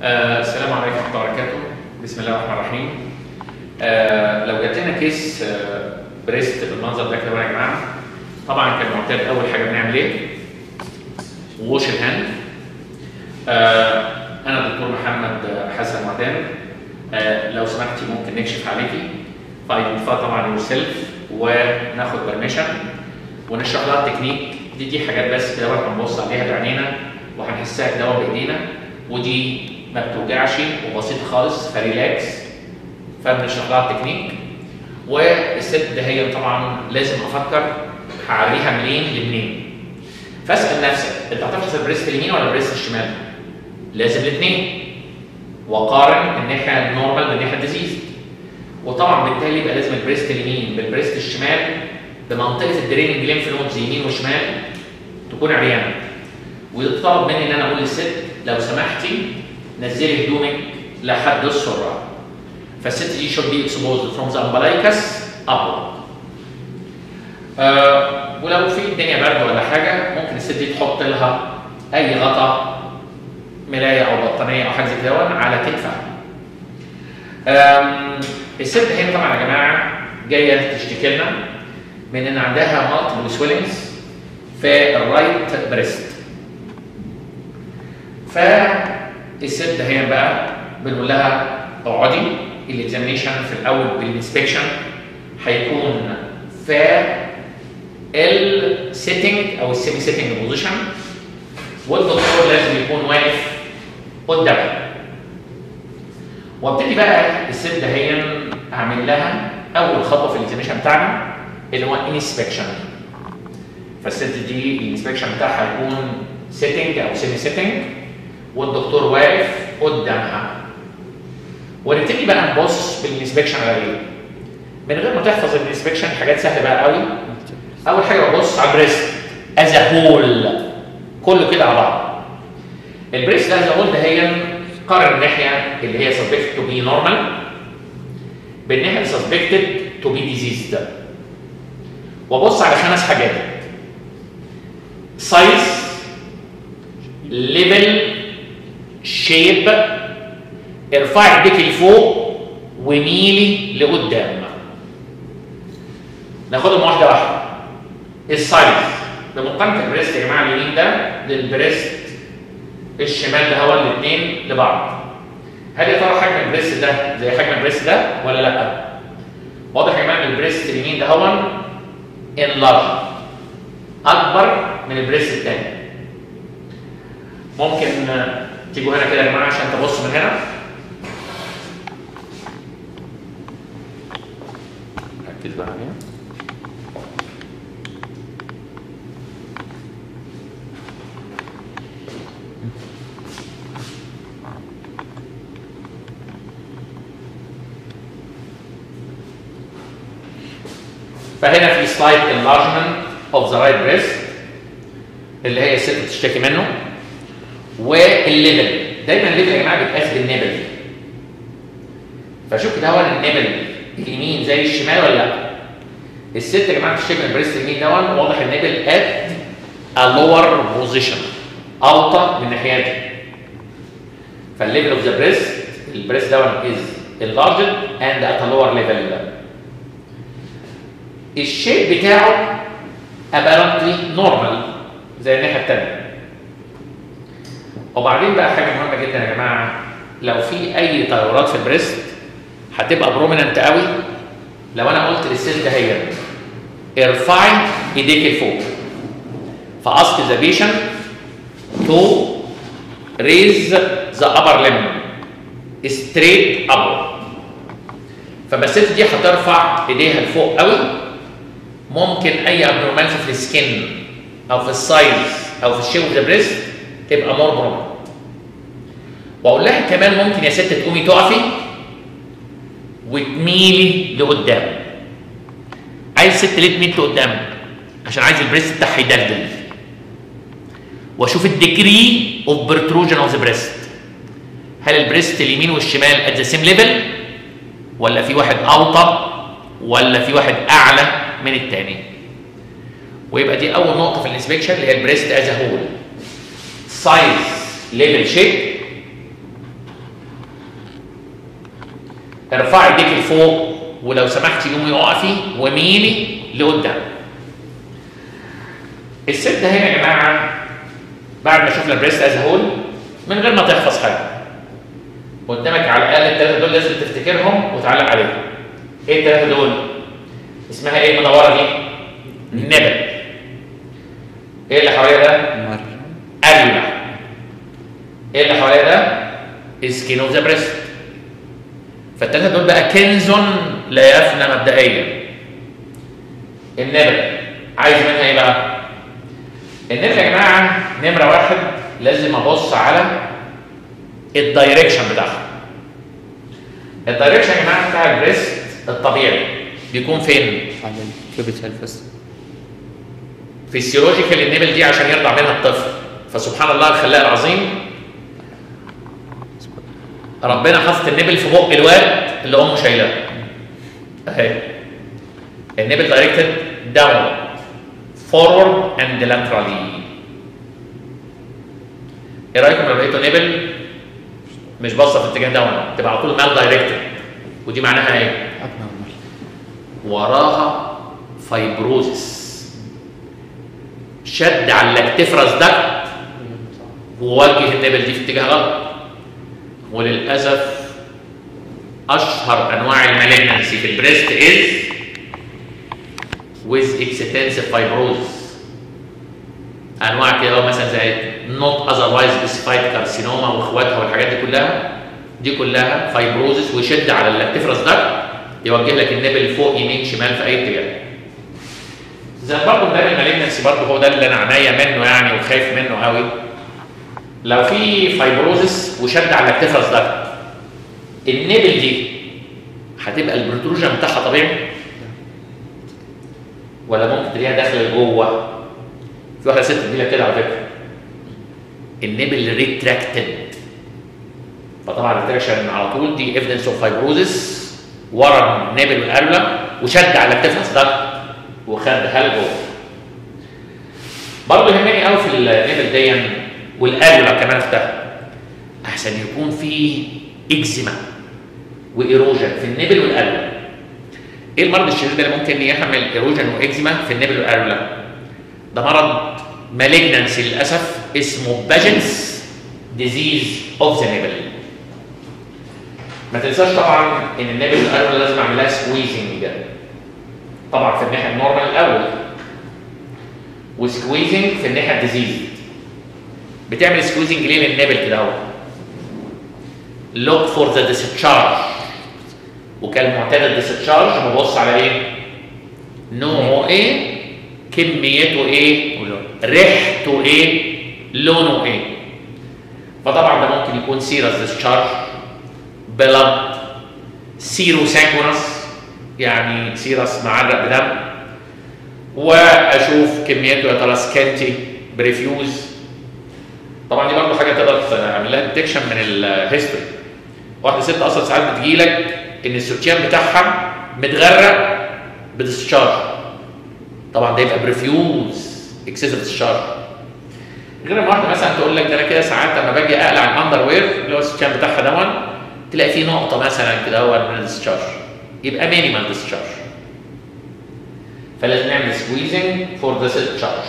آه السلام عليكم ورحمه الله وبركاته بسم الله الرحمن الرحيم آه لو جات لنا كيس آه بريست بالمنظر ده كده يا جماعه طبعا كان معتاد اول حاجه بنعمل ايه؟ ووش الهاند آه انا الدكتور محمد حسن معتاد آه لو سمحتي ممكن نكشف عليكي فايدنتيفاي طبعا يور سيلف وناخد برميشن ونشرح لها التكنيك دي دي حاجات بس كده هنبص عليها بعينينا وهنحسها كده بايدينا ودي ما بتوجعش وبسيطه خالص فريلاكس فبنشرح لها التكنيك والست ده هي طبعا لازم افكر هعريها منين لمنين فاسال نفسك انت هتحفظ البريست اليمين ولا البريست الشمال؟ لازم الاثنين وقارن الناحيه النورمال بالناحيه الديزيز وطبعا بالتالي يبقى لازم البريست اليمين بالبريست الشمال بمنطقه الدريننج ليمف نودز يمين وشمال تكون عريانه ويطلب مني ان انا اقول للست لو سمحتي نزلي هدومك لحد السره فالست دي should be exposed from the umbilicus upward آه ولو في الدنيا برد ولا حاجه ممكن الست دي تحط لها اي غطا مرايه او بطانيه او حاجه زي كده على كتفها الست هنا طبعا يا جماعه جايه تشتكي لنا من ان عندها مالتيبل سويلنجز في الرايت بريست فالست هنا بقى بنقول لها اقعدي الاكزامينشن في الاول بالانسبكشن هيكون في السيتنج او السيمي سيتنج بوزيشن والدكتور لازم يكون واقف قدامها وابتدي بقى الست دهيا اعمل لها اول خطوه في الاكزامينشن بتاعنا اللي هو انسبكشن فالست دي الانسبكشن بتاعها هيكون سيتنج او سيمي سيتنج والدكتور واقف قدامها ونبتدي بقى نبص بالانسبكشن على ايه؟ من غير ما تحفظ الانسبكشن حاجات سهله بقى قوي اول حاجه ببص على البريست از هول كله كده على بعض البريست از هول ده هي قارن الناحيه اللي هي سسبكتد تو بي نورمال بالناحيه اللي سسبكتد تو بي ديزيزد وابص على خمس حاجات سايز ليفل شيب ارفعي ايديك لفوق وميلي لقدام ناخدهم واحده واحده السايز بمقارنه البريست يا جماعه اليمين ده للبريست الشمال ده هو الاثنين لبعض هل يا ترى حجم البريست ده زي حجم البريست ده ولا لا واضح يا جماعه ان البريست اليمين ده هو انلارج اكبر من البريست الثاني ممكن تيجوا هنا كده يا جماعه عشان تبصوا من هنا ركز بقى هنا فهنا في سلايد enlargement of the right breast اللي هي الست بتشتكي منه والليفل دايما الليفل يا جماعه بيتقاس بالنبل فشوف كده هو النبل اليمين زي الشمال ولا لا الست يا جماعه بتشتكي من البريست اليمين دون واضح النبل at a lower position اوطى من الناحيه دي فالليفل اوف ذا بريست البريست دون از enlarged and at a lower level الشيب بتاعه apparently normal زي الناحيه الثانيه وبعدين بقى حاجه مهمه جدا يا جماعه لو في اي تغيرات في البريست هتبقى بروميننت قوي لو انا قلت للست هي ارفعي ايديك لفوق فاسك ذا بيشنت تو ريز ذا upper limb straight upward فما الست دي هترفع ايديها لفوق قوي ممكن اي ابنورماليتي في السكن او في السايز او في الشيب اوف ذا بريست تبقى مور برومنت واقول لها كمان ممكن يا ست تقومي تقفي وتميلي لقدام عايز ست ليه تميل لقدام عشان عايز البريست بتاعها يدلدل واشوف الديجري اوف برتروجن اوف ذا بريست هل البريست اليمين والشمال ات ذا سيم ليفل ولا في واحد اوطى ولا في واحد اعلى من الثاني ويبقى دي اول نقطه في الانسبكشن اللي هي البريست از هول سايز ليفل شيب ارفعي ايديك لفوق ولو سمحتي قومي اقفي وميلي لقدام الست ده هنا يا جماعه بعد ما شفنا البريست از هول من غير ما تحفظ حاجه قدامك على الاقل الثلاثه دول لازم تفتكرهم وتعلق عليهم ايه الثلاثه دول اسمها ايه المدوره دي نبل ايه اللي حواليها ده مر أريولا ايه اللي حواليها ده سكين اوف ذا بريست فالثلاثه دول بقى كنز لا يفنى مبدئيا النبل عايز منها ايه بقى النبل يا جماعه نمره واحد لازم ابص على الدايركشن بتاعها الدايركشن يا جماعه بتاع البريست الطبيعي بيكون فين؟ على الكابيتال فيست فيسيولوجيكال النبل دي عشان يرضع منها الطفل فسبحان الله الخلاق العظيم ربنا حاطط النبل في بق الواد اللي امه شايلاه اهي النبل دايركتد داون فورورد اند laterally ايه رايكم لو لقيتوا نبل مش باصه في اتجاه داون تبقى على طول مال دايركتد ودي معناها ايه؟ ابنورمال وراها فايبروزس شد على اللاكتيفرس دكت ووجه النبل دي في اتجاه غلط وللاسف اشهر انواع المالجنسي في البريست از with extensive fibrosis انواع كده هو مثلا زي not otherwise specified carcinoma واخواتها والحاجات دي كلها دي كلها فايبروزس ويشد على اللاكتيفرس ده يوجه لك النبل فوق يمين شمال في اي اتجاه زي برضه ده المالجنسي برضه هو ده اللي انا عينيا منه يعني وخايف منه قوي لو في فايبروزس وشد على اللاكتيفرس ده النبل دي هتبقى البروتروجن بتاعها طبيعي ولا ممكن تلاقيها داخله لجوه في واحده ست كبيره كده على فكره النبل ريتراكتد فطبعا الريتراكشن على طول دي ايفيدنس اوف فايبروزس ورا النبل والاربله وشد على التفلس ده وخدها لجوه برضه يهمني قوي في النبل دي والاربله كمان اختها احسن يكون في اكزيما وايروجن في النبل والاربله ايه المرض الشديد اللي ممكن يحمل ايروجن واكزيما في النبل والاربله ده مرض مالجنسي للاسف اسمه باجنس ديزيز اوف ذا نيبل ما تنساش طبعا ان النيبل والاربله لازم اعمل لها سكويزنج طبعا في الناحيه النورمال الاول وسكويزنج في الناحيه الديزيز بتعمل سكويزنج ليه للنيبل كده اهو look for the discharge وكالمعتاد الديسشارج ببص على ايه؟ نوعه ايه؟ كميته ايه؟ ولون ريحته ايه؟ لونه ايه؟ فطبعا ده ممكن يكون سيرس ديسشارج بلد سيرو سانجونس يعني سيرس معرق بدم واشوف كميته يا ترى سكنتي بريفيوز طبعا دي برضه حاجه تقدر تعمل لها ديتكشن من الهيستوري واحده ست اصلا ساعات بتجيلك ان السوتيان بتاعها متغرق بديسشارج طبعا ده يبقى بريفيوز اكسسيف ديسشارج غير ما واحده مثلا تقول لك ده انا كده ساعات لما باجي اقلع الاندر وير اللي هو السوتيان بتاعها دون تلاقي فيه نقطه مثلا كده هو من الديسشارج يبقى مينيمال ديسشارج فلازم نعمل سكويزنج فور ذا ديسشارج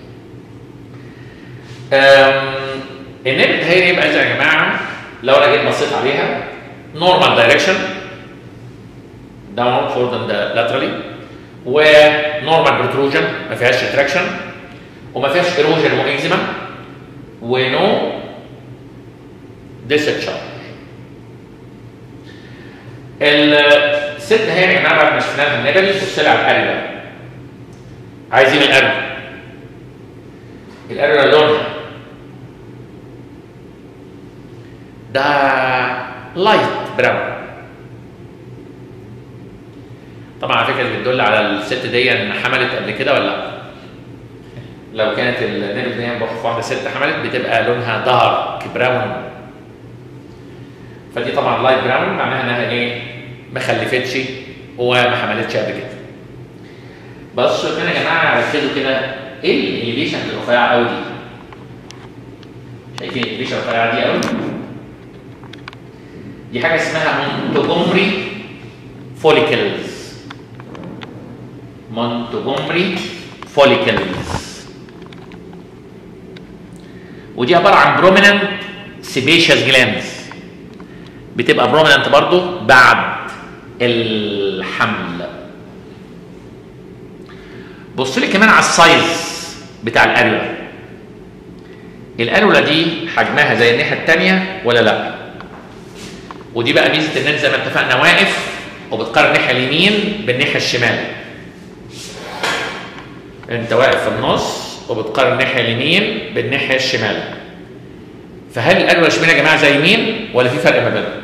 النبت هي يبقى يا جماعه لو انا جيت بصيت عليها نورمال دايركشن داون فورد اند لاترالي ونورمال بروتروجن ما فيهاش ريتراكشن وما فيهاش ايروجن واكزيما ونو ديسشارج الست هي يا جماعه بعد ما شفناها في النبل بص لها على القربه عايزين القربه القربه لونها ده لايت براون طبعا على فكره اللي بتدل على الست دي ان حملت قبل كده ولا لا لو كانت النبل دي بحف واحده ست حملت بتبقى لونها دارك براون فدي طبعا لايت براون معناها انها ايه ما خلفتش وما حملتش قبل كده بص هنا يا جماعه ركزوا كده ايه الانيبيشن الرفيعه قوي دي شايفين الانيبيشن الرفيعه دي قوي دي حاجه اسمها مونتجومري فوليكلز مونتجومري فوليكلز ودي عباره عن بروميننت سيبيشيس جلاندز بتبقى بروميننت برضو بعد الحمل بص لي كمان على السايز بتاع الاريولا الاريولا دي حجمها زي الناحيه الثانيه ولا لا ودي بقى ميزه ان انت زي ما اتفقنا واقف وبتقارن الناحيه اليمين بالناحيه الشمال انت واقف في النص وبتقارن الناحيه اليمين بالناحيه الشمال فهل الاريولا الشمال يا جماعه زي يمين ولا في فرق ما بينهم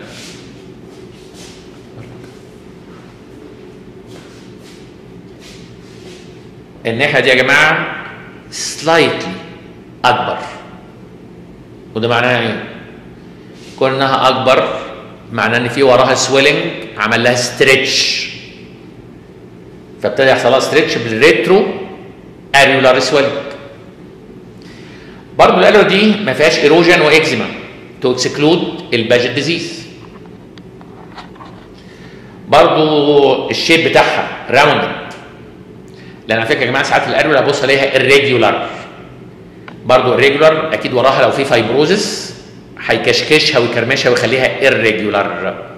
الناحيه دي يا جماعه سلايتلي اكبر وده معناها ايه كونها اكبر معناه ان في وراها سويلنج عمل لها ستريتش فابتدى يحصل لها ستريتش بالريترو اريولار سويلنج برضه الالو دي ما فيهاش ايروجن واكزيما تو اكسكلود الباجت ديزيز برضه الشيب بتاعها راوندد لان على فكره يا جماعه ساعات الاريولا ابص الاقيها irregular برضه irregular اكيد وراها لو في فايبروزس هيكشكشها ويكرمشها ويخليها irregular